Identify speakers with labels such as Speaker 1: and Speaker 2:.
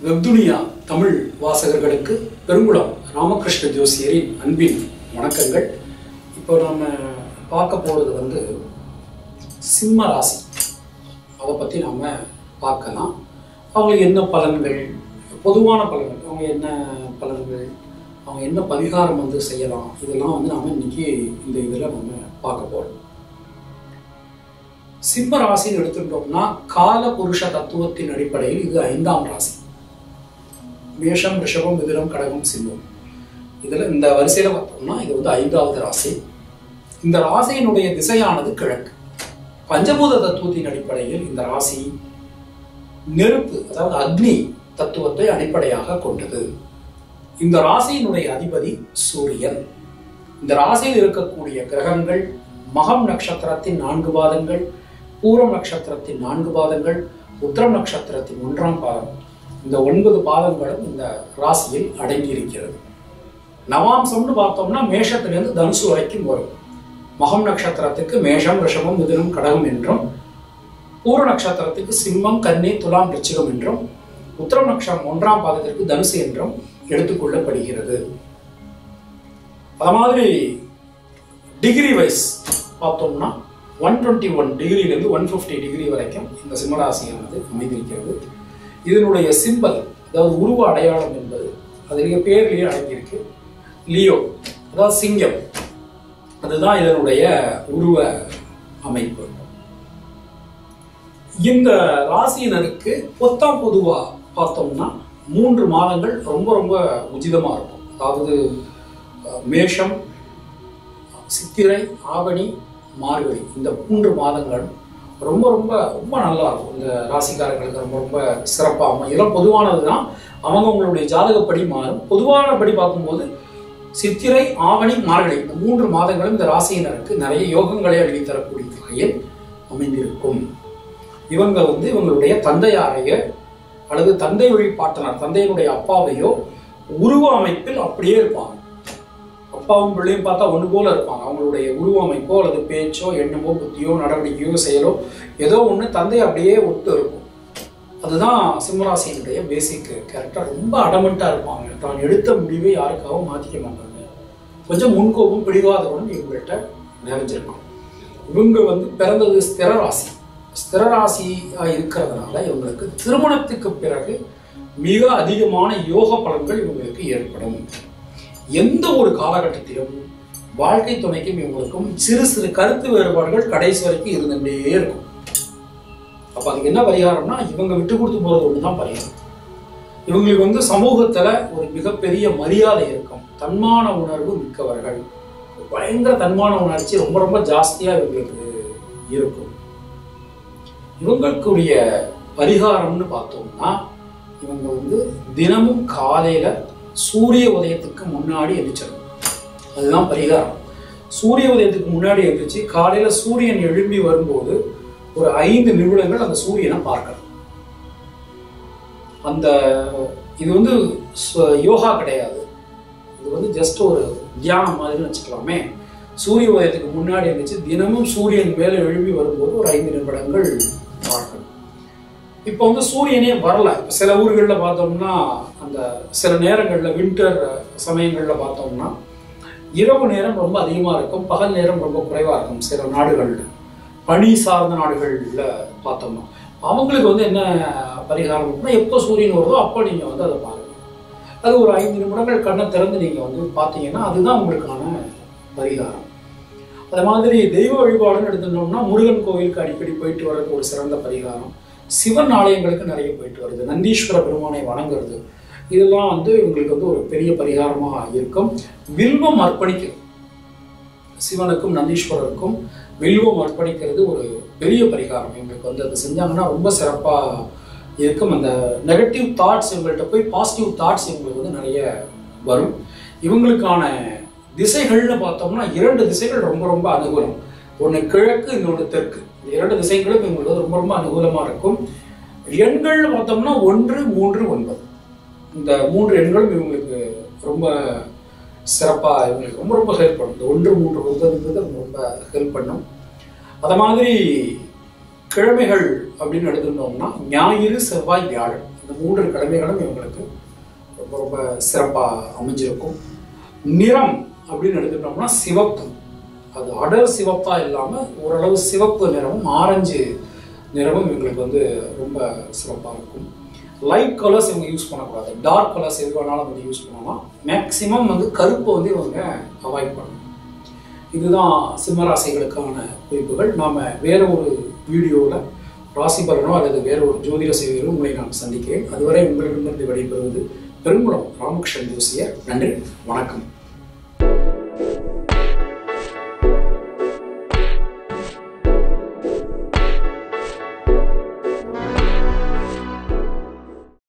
Speaker 1: வெப்துனியா தமிழ் வாசகர்களுக்கு பெருங்குளம் ராமகிருஷ்ண ஜோசியரின் அன்பின் வணக்கங்கள் இப்போ நம்ம பார்க்க போகிறது வந்து சிம்ம ராசி அதை பற்றி நாம் பார்க்கலாம் அவங்களுக்கு என்ன பலன்கள் பொதுவான பலன்கள் அவங்க என்ன பலன்கள் அவங்க என்ன பரிகாரம் வந்து செய்யலாம் இதெல்லாம் வந்து நாம் இன்னைக்கு இந்த இதில் நம்ம பார்க்க போகிறோம் சிம்ம ராசின்னு எடுத்துட்டோம்னா கால புருஷ தத்துவத்தின் அடிப்படையில் இது ஐந்தாம் ராசி மேஷம் ரிஷபம் மிதுனம் கடகம் சிம்மம் இதுல இந்த வரிசையில பார்த்தோம்னா இது வந்து ஐந்தாவது ராசி இந்த ராசியினுடைய திசையானது கிழக்கு பஞ்சபூத தத்துவத்தின் அடிப்படையில் இந்த ராசி நெருப்பு அதாவது அக்னி தத்துவத்தை அடிப்படையாக கொண்டது இந்த ராசியினுடைய அதிபதி சூரியன் இந்த ராசியில் இருக்கக்கூடிய கிரகங்கள் மகம் நட்சத்திரத்தின் நான்கு பாதங்கள் பூரம் நட்சத்திரத்தின் நான்கு பாதங்கள் உத்திரம் நட்சத்திரத்தின் ஒன்றாம் பாதம் இந்த ஒன்பது பாதங்களும் இந்த ராசியில் அடங்கியிருக்கிறது நவாம்சம்னு பார்த்தோம்னா மேஷத்திலிருந்து தனுசு வரைக்கும் வரும் மகம் நட்சத்திரத்துக்கு மேஷம் ரிஷபம் மிதுனம் கடகம் என்றும் பூர நட்சத்திரத்துக்கு சிம்மம் கன்னி துலாம் ரிச்சிகம் என்றும் உத்திரம் நட்சத்திரம் ஒன்றாம் பாதத்திற்கு தனுசு என்றும் எடுத்துக்கொள்ளப்படுகிறது அது மாதிரி டிகிரி வைஸ் பார்த்தோம்னா ஒன் டுவெண்ட்டி ஒன் டிகிரிலேருந்து ஒன் ஃபிஃப்டி டிகிரி வரைக்கும் இந்த சிம்மராசியானது அமைந்திருக்கிறது இதனுடைய சிம்பல் அதாவது உருவ அடையாளம் என்பது அதிலேயே பேர்லேயே அடங்கியிருக்கு லியோ அதாவது சிங்கம் அதுதான் இதனுடைய உருவ அமைப்பு இந்த ராசியினருக்கு பொத்தாம் பொதுவா பார்த்தோம்னா மூன்று மாதங்கள் ரொம்ப ரொம்ப உச்சிதமா இருக்கும் அதாவது அஹ், மேஷம் சித்திரை ஆவணி மார்கழி இந்த மூன்று மாதங்கள் ரொம்ப ரொம்ப ரொம்ப நல்லா இருக்கும் இந்த ராசிக்காரங்களுக்கு ரொம்ப ரொம்ப சிறப்பாகும் இதெல்லாம் பொதுவானது தான் அவங்க அவங்களுடைய ஜாதகப்படி மாறும் பொதுவானபடி பார்க்கும்போது சித்திரை ஆவணி மார்கழி இந்த மூன்று மாதங்களும் இந்த ராசியினருக்கு நிறைய யோகங்களை அள்ளி தரக்கூடிய வகையில் அமைந்திருக்கும் இவங்க வந்து இவங்களுடைய தந்தையாரைய அல்லது தந்தை வழி பாட்டனார் தந்தையினுடைய அப்பாவையோ உருவ அமைப்பில் அப்படியே இருப்பாங்க அப்பாவும் பிள்ளையும் பார்த்தா ஒன்று போல இருப்பாங்க அவங்களுடைய உருவ அமைப்போ அல்லது பேச்சோ எண்ணமோ புத்தியோ நடவடிக்கையோ செயலோ ஏதோ ஒன்று தந்தை அப்படியே ஒத்து இருக்கும் அதுதான் சிம்மராசியினுடைய பேசிக் கேரக்டர் ரொம்ப அடமெண்ட்டாக இருப்பாங்க தான் எடுத்த முடிவை யாருக்காகவும் மாற்றிக்க மாட்டாங்க கொஞ்சம் முன்கோபம் பிடிவாதவனும் இவங்கள்ட்ட நிறைஞ்சிருக்கும் இவங்க வந்து பிறந்தது ஸ்திர ராசி ஸ்திர ராசியா இருக்கிறதுனால இவங்களுக்கு திருமணத்துக்கு பிறகு மிக அதிகமான யோக பலன்கள் இவங்களுக்கு ஏற்படும் எந்த ஒரு காலகட்டத்திலும் வாழ்க்கை துணைக்கும் இவங்களுக்கும் சிறு சிறு கருத்து வேறுபாடுகள் கடைசி வரைக்கும் இருந்துட்டே இருக்கும் அப்ப அதுக்கு என்ன பரிகாரம்னா இவங்க விட்டு கொடுத்து போறது ஒண்ணுதான் பரிகாரம் இவங்களுக்கு வந்து சமூகத்துல ஒரு மிகப்பெரிய மரியாதை இருக்கும் தன்மான உணர்வு மிக்கவர்கள் பயங்கர தன்மான உணர்ச்சி ரொம்ப ரொம்ப ஜாஸ்தியா இவங்களுக்கு இருக்கும் இவங்களுக்குரிய பரிகாரம்னு பார்த்தோம்னா இவங்க வந்து தினமும் காலையில சூரிய உதயத்துக்கு முன்னாடி எந்திரிச்சிடணும் அதுதான் பரிகாரம் சூரிய உதயத்துக்கு முன்னாடி எந்திரிச்சு காலையில சூரியன் எழும்பி வரும்போது ஒரு ஐந்து நிமிடங்கள் அந்த சூரியனை பார்க்கணும் அந்த இது வந்து ச- யோகா கிடையாது இது வந்து ஜஸ்ட் ஒரு தியானம் மாதிரின்னு வச்சுக்கலாமே சூரிய உதயத்துக்கு முன்னாடி இருந்துச்சு தினமும் சூரியன் மேலே எழும்பி வரும்போது ஒரு ஐந்து நிமிடங்கள் பார்க்கணும் இப்போ வந்து சூரியனே வரல இப்போ சில ஊர்களில் பார்த்தோம்னா அந்த சில நேரங்களில் வின்டர் சமயங்களில் பார்த்தோம்னா இரவு நேரம் ரொம்ப அதிகமாக இருக்கும் பகல் நேரம் ரொம்ப குறைவாக இருக்கும் சில நாடுகளில் பனி சார்ந்த நாடுகளில் பார்த்தோம்னா அவங்களுக்கு வந்து என்ன பரிகாரம் அப்படின்னா எப்போ சூரியன் வருதோ அப்போ நீங்கள் வந்து அதை பாருங்க அது ஒரு ஐந்து நிமிடங்கள் கண்ணை திறந்து நீங்கள் வந்து பார்த்தீங்கன்னா அதுதான் உங்களுக்கான பரிகாரம் அது மாதிரி தெய்வ வழிபாடுன்னு எடுத்துட்டோம்னா முருகன் கோவிலுக்கு அடிக்கடி போயிட்டு வர்றது ஒரு சிறந்த பரிகாரம் சிவன் ஆலயங்களுக்கு நிறைய போயிட்டு வருது நந்தீஸ்வர பெருமானை வணங்குறது இதெல்லாம் வந்து இவங்களுக்கு வந்து ஒரு பெரிய பரிகாரமாக இருக்கும் வில்வம் அர்ப்பணிக்கிறது சிவனுக்கும் நந்தீஸ்வரருக்கும் வில்வம் அர்ப்பணிக்கிறது ஒரு பெரிய பரிகாரம் இவங்களுக்கு வந்து அது செஞ்சாங்கன்னா ரொம்ப சிறப்பாக இருக்கும் அந்த நெகட்டிவ் தாட்ஸ் இவங்கள்ட்ட போய் பாசிட்டிவ் தாட்ஸ் இவங்களுக்கு வந்து நிறைய வரும் இவங்களுக்கான திசைகள்னு பார்த்தோம்னா இரண்டு திசைகள் ரொம்ப ரொம்ப அனுகூலம் ஒன்று கிழக்கு இன்னொன்று தெற்கு இந்த இரண்டு திசைகளும் இவங்களுக்கு வந்து ரொம்ப ரொம்ப அனுகூலமாக இருக்கும் எண்கள்னு பார்த்தோம்னா ஒன்று மூன்று ஒன்பது இந்த மூன்று எண்களும் இவங்களுக்கு ரொம்ப சிறப்பாக இவங்களுக்கு ரொம்ப ரொம்ப ஹெல்ப் பண்ணும் இந்த ஒன்று மூன்று ஒன்பதுன்றது ரொம்ப ஹெல்ப் பண்ணும் அது மாதிரி கிழமைகள் அப்படின்னு எடுத்துட்டோம்னா ஞாயிறு செவ்வாய் வியாழன் இந்த இந்த மூன்று கிழமைகளும் இவங்களுக்கு ரொம்ப ரொம்ப சிறப்பாக அமைஞ்சிருக்கும் நிறம் அப்படின்னு எடுத்துட்டோம்னா சிவப்பு அது அடர் சிவப்பா இல்லாமல் ஓரளவு சிவப்பு நிறமும் ஆரஞ்சு நிறமும் இவங்களுக்கு வந்து ரொம்ப சிறப்பாக இருக்கும் லைட் கலர்ஸ் இவங்க யூஸ் பண்ணக்கூடாது டார்க் கலர்ஸ் எது வேணாலும் வந்து யூஸ் பண்ணலாம் மேக்ஸிமம் வந்து கருப்பை வந்து இவங்க அவாய்ட் பண்ணணும் இதுதான் சிம்மராசிகளுக்கான குறிப்புகள் நாம் வேற ஒரு வீடியோவில் ராசி பலனோ அல்லது வேற ஒரு ஜோதிட சேவையிலும் உங்களை நான் சந்திக்கிறேன் அதுவரை உங்களிடமிருந்து விடைபெறுவது பெருங்குளம் ராமகிருஷ்ணன் ஜோசியர் நன்றி வணக்கம்